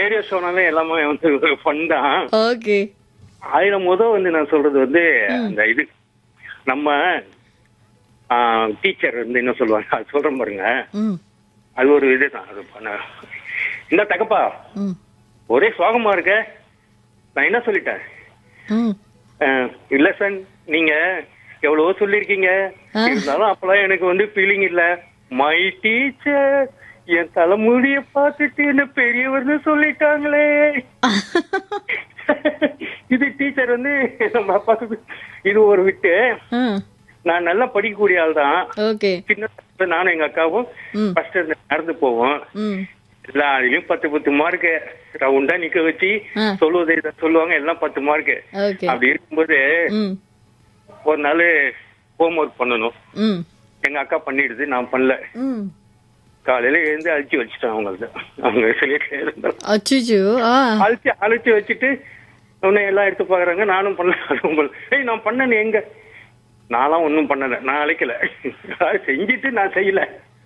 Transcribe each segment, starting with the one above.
Radio ஷோனாலே எல்லாமே வந்து ஒரு ஃபன் தான் ஓகே அதுல முத வந்து நான் சொல்றது வந்து அந்த இது நம்ம டீச்சர் வந்து என்ன சொல்லுவாங்க அது சொல்றேன் பாருங்க ம் அது ஒரு இதுதான் அது பண்ண இந்த தகப்பா ம் ஒரே சோகமா இருக்க நான் என்ன சொல்லிட்டேன் ம் அஹ், இல்ல சார் நீங்க எவ்வளவோ சொல்லிருக்கீங்க ஆ. இருந்தாலும் அப்பெல்லாம் எனக்கு வந்து ஃபீலிங் இல்ல மை டீச்சர் என் தலைமுடிய பார்த்துட்டு என்ன பெரியவர்னு சொல்லிட்டாங்களே இது டீச்சர் வந்து நம்ம அப்பாவுக்கு இது ஒரு விட்டு ஆ நான் நல்லா படிக்கக்கூடிய ஆள் தான் ஓகே சின்ன நானும் எங்க அக்காவும் ம். ஃபர்ஸ்ட் நடந்து போவோம் ம் எல்லா அதுலயும் பத்து பத்து மார்க் ரவுண்டா நிக்க வச்சு ஆ. சொல்லுவதை இதை சொல்லுவாங்க எல்லாம் பத்து மார்க் ஓகே அப்படி இருக்கும்போது ம் ஒரு நாள் ஹோம் ஒர்க் பண்ணணும் ம் எங்க அக்கா பண்ணிடுது நான் பண்ணல ம் காலையில எழுந்து அழிச்சு வச்சுட்டேன் அவங்கள்ட்ட அவங்க சொல்லிட்டு இருந்தாங்க அச்சுச்சோ ஆ அழிச்சு அழிச்சு வச்சுட்டு உன்னை எல்லாம் எடுத்து பாக்குறாங்க நானும் பண்ணல அதுவும் பண்ணல. ஏய் நான் பண்ணேன் எங்க நான்லாம் ஒண்ணும் பண்ணல நான் அழைக்கல செஞ்சுட்டு நான் செய்யல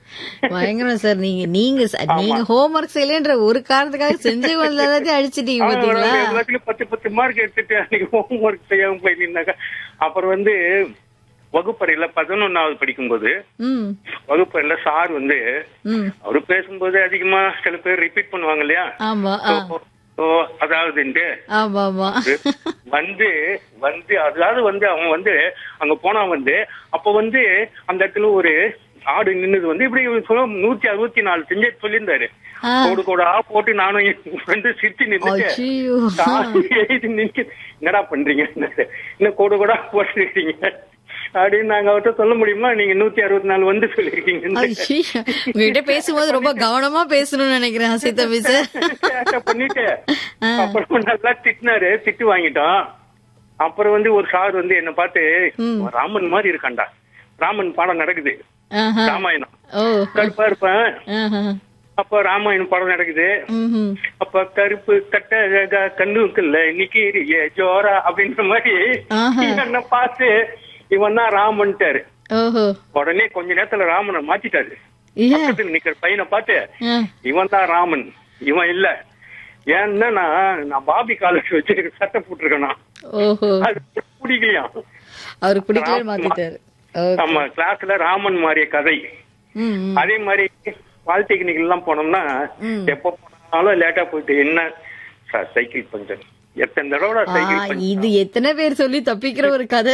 பயங்கரம் சார் நீங்க நீங்க ச- நீங்க ஹோம்ஒர்க் செய்யலன்ற ஒரு காரணத்துக்காக செஞ்சு வந்த எல்லாத்தையும் அடிச்சிட்டீங்க அவங்க பாத்தீங்களா வந்து எல்லாத்துலயும் பத்து பத்து மார்க் எடுத்துட்டு அன்னைக்கு ஹோம் ஒர்க் செய்யாம போய் நின்னாக்கா அப்புறம் வந்து வகுப்பறையில பதினொன்னாவது படிக்கும்போது ம் வகுப்பறையில சார் வந்து ம் அவரு பேசும்போது அதிகமா சில பேர் ரிப்பீட் பண்ணுவாங்க இல்லையா ஆமா ஆ ஓ அதாவதுன்ட்டு ஆமா ஆமா வந்து வந்து அதாவது வந்து அவன் வந்து அங்க போனா வந்து அப்ப வந்து அந்த இடத்துல ஒரு ஆடு நின்னது வந்து இப்படி சொல்ல நூத்தி அறுபத்தி நாலு செஞ்சு சொல்லியிருந்தாரு ஆ. கோடு கோடா போட்டு நானும் என் friend சிரிச்சு நின்னுட்டு அச்சியோ சாமி எழுதி நிக்க என்னடா பண்றீங்க இன்னும் கோடு கோடா போட்டுருக்கீங்க அப்படின்னு நாங்க அவர்கிட்ட சொல்ல முடியுமா நீங்க நூத்தி அறுபத்தி நாலு வந்து சொல்லிருக்கீங்க ஐயோ உங்ககிட்ட பேசும்போது ரொம்ப கவனமா பேசணும்னு நினைக்கிறேன் ஹசி தம்பி சார் சேட்டை பண்ணிட்டு அப்புறம் நல்லா திட்டினாரு திட்டு வாங்கிட்டோம் அப்புறம் வந்து ஒரு சார் வந்து என்ன பார்த்து ம். ராமன் மாதிரி இருக்கான்டா ராமன் பாடம் நடக்குது ஆஹா. ராமாயணம் ஓ கருப்பா இருப்பேன் ஆஹா. அப்ப ராமாயணம் படம் நடக்குது ம்ஹும். அப்ப கருப்பு கட்ட அழகா கண்ணுக்குள்ள இன்னைக்கு ஜோரா அப்படின்ற மாதிரி ஆஹா. என்ன பார்த்து இவன் தான் ராமன்ட்டாரு ஓஹோ உடனே கொஞ்ச நேரத்துல ராமனை மாத்திட்டாரு ஏன் பக்கத்துல நிக்கிற பையனை பார்த்து ஆ. இவன் தான் ராமன் இவன் இல்ல ஏன்னா நான் நான் பாபி காலேஜ் வச்சு சட்டை போட்டிருக்கேன் ஓஹோ அது பிடிக்கலையா அவருக்கு பிடிக்கல மாத்திட்டாரு ஓகே நம்ம கிளாஸ்ல ராமன் மாறிய கதை ம், ம். அதே மாதிரி பாலிடெக்னிக் எல்லாம் போனோம்னா ம். எப்ப போனாலும் லேட்டா போயிட்டு என்ன சார் சைக்கிள் பஞ்சர் எத்தனை தடவை ஆ, சைக்கிள் பஞ்சர் இது எத்தனை பேர் சொல்லி தப்பிக்கிற ஒரு கதை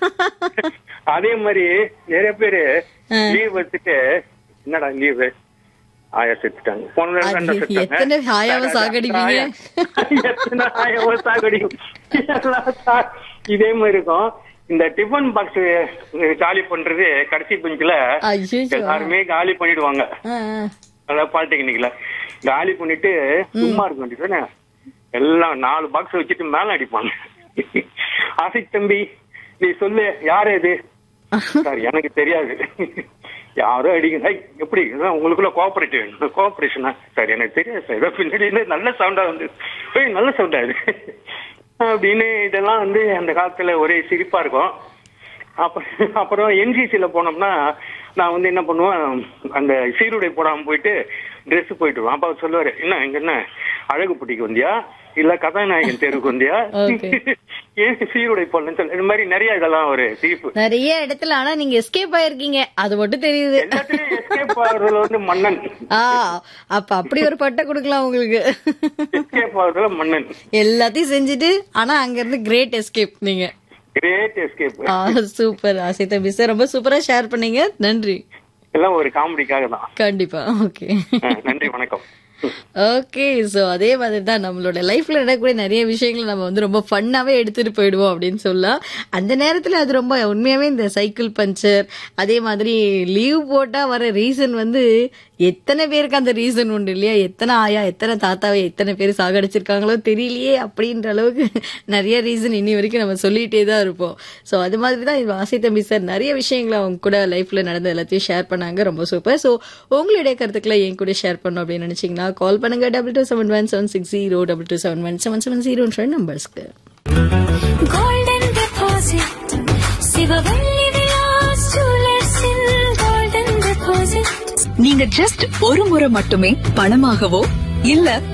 அதே மாதிரி நிறைய பேரு ஆ. லீவ் வச்சுட்டு என்னடா லீவு ஆயா செத்துட்டாங்க போன தடவை அது ரெண்டா செத்தாங்க. எத்தனை ஆயாவை சாகடிப்பீங்க? ஆயா. எத்தனை ஆயாவை சாகடிக்கும் எல்லாம் சா- இதே மாதிரி இருக்கும் இந்த டிஃபன் பாக்ஸ் காலி பண்றது கடைசி பெஞ்சில ஐயோ எல்லாருமே காலி பண்ணிடுவாங்க ஆ, ஆ. அதாவது பாலிடெக்னிக்ல காலி பண்ணிட்டு சும்மா இருக்க வேண்டியது எல்லாம் நாலு பாக்ஸ் வச்சுட்டு மேல அடிப்பாங்க ஆசிக் தம்பி நீ சொல்லு யாரு இது சார் எனக்கு தெரியாது யாரோ அடிக்க ஐய், எப்படி இதான் உங்களுக்குள்ள கோஆபரேட்டிவ் கோஆபரேஷனா சார் எனக்கு தெரியாது சார் ஏதோ பின்னாடி இருந்து நல்ல சவுண்டா வந்து ஏய் நல்ல சவுண்டா இது அப்படின்னு இதெல்லாம் வந்து அந்த காலத்துல ஒரே சிரிப்பா இருக்கும் அப்புறம் அப்புறம் என்சிசில போனோம்னா நான் வந்து என்ன பண்ணுவேன் அந்த சீருடை போடாம போயிட்டு Dress போயிட்டு வருவேன் அப்ப அவர் சொல்லுவாரு என்ன இங்க என்ன அழகுப்பட்டிக்கு வந்தியா இல்ல கதாநாயகன் தெருவுக்கு வந்தியா Okay. ஏன் சீருடை போடலன்னு சொல்லி இந்த மாதிரி நிறைய இதெல்லாம் ஒரு சிரிப்பு நிறைய இடத்துல ஆனா நீங்க எஸ்கேப் ஆயிருக்கீங்க அது மட்டும் தெரியுது எல்லாத்துலயும் எஸ்கேப் ஆகுறதுல வந்து மன்னன் ஆ அப்ப அப்படி ஒரு பட்டை கொடுக்கலாம் உங்களுக்கு எஸ்கேப் ஆகுறதுல மன்னன் எல்லாத்தையும் செஞ்சுட்டு ஆனா அங்க இருந்து கிரேட் எஸ்கேப் நீங்க கிரேட் எஸ்கேப் ஆ சூப்பர் ஆசை தம்பி சார் ரொம்ப சூப்பரா ஷேர் பண்ணீங்க நன்றி எல்லாம் ஒரு காமெடிக்காக தான் கண்டிப்பா ஓகே அஹ் நன்றி வணக்கம் ஓகே சோ அதே மாதிரி தான் நம்மளோட லைஃப்ல நடக்கக்கூடிய நிறைய விஷயங்களை நம்ம வந்து ரொம்ப ஃபன்னாவே எடுத்துட்டு போயிடுவோம் அப்படின்னு சொல்லலாம் அந்த நேரத்துல அது ரொம்ப உண்மையாவே இந்த சைக்கிள் பஞ்சர் அதே மாதிரி லீவ் போட்டா வர ரீசன் வந்து எத்தனை பேருக்கு அந்த ரீசன் உண்டு இல்லையா எத்தனை ஆயா எத்தனை தாத்தாவை எத்தனை பேர் சாகடிச்சிருக்காங்களோ தெரியலையே அப்படின்ற அளவுக்கு நிறைய ரீசன் இன்னி வரைக்கும் நம்ம சொல்லிட்டே தான் இருப்போம் சோ அது மாதிரி தான் இது ஆசை தம்பி சார் நிறைய விஷயங்களை அவங்க கூட லைஃப்ல நடந்த எல்லாத்தையும் ஷேர் பண்ணாங்க ரொம்ப சூப்பர் சோ உங்களுடைய கருத்துக்களை என் கூட ஷேர் பண்ணணும் அப்படின்னு நினைச்சீங்கன்னா கால் பண்ணுங்க double two seven one seven six zero double two seven one seven seven zero நம்பர்ஸ்க்கு கோல்டன் டெபாசிட் சிவவள்ளி விலாஸ் ஜுவல்லர்ஸின் கோல்டன் டெபாசிட் நீங்க ஜஸ்ட் ஒரு முறை மட்டுமே பணமாகவோ இல்ல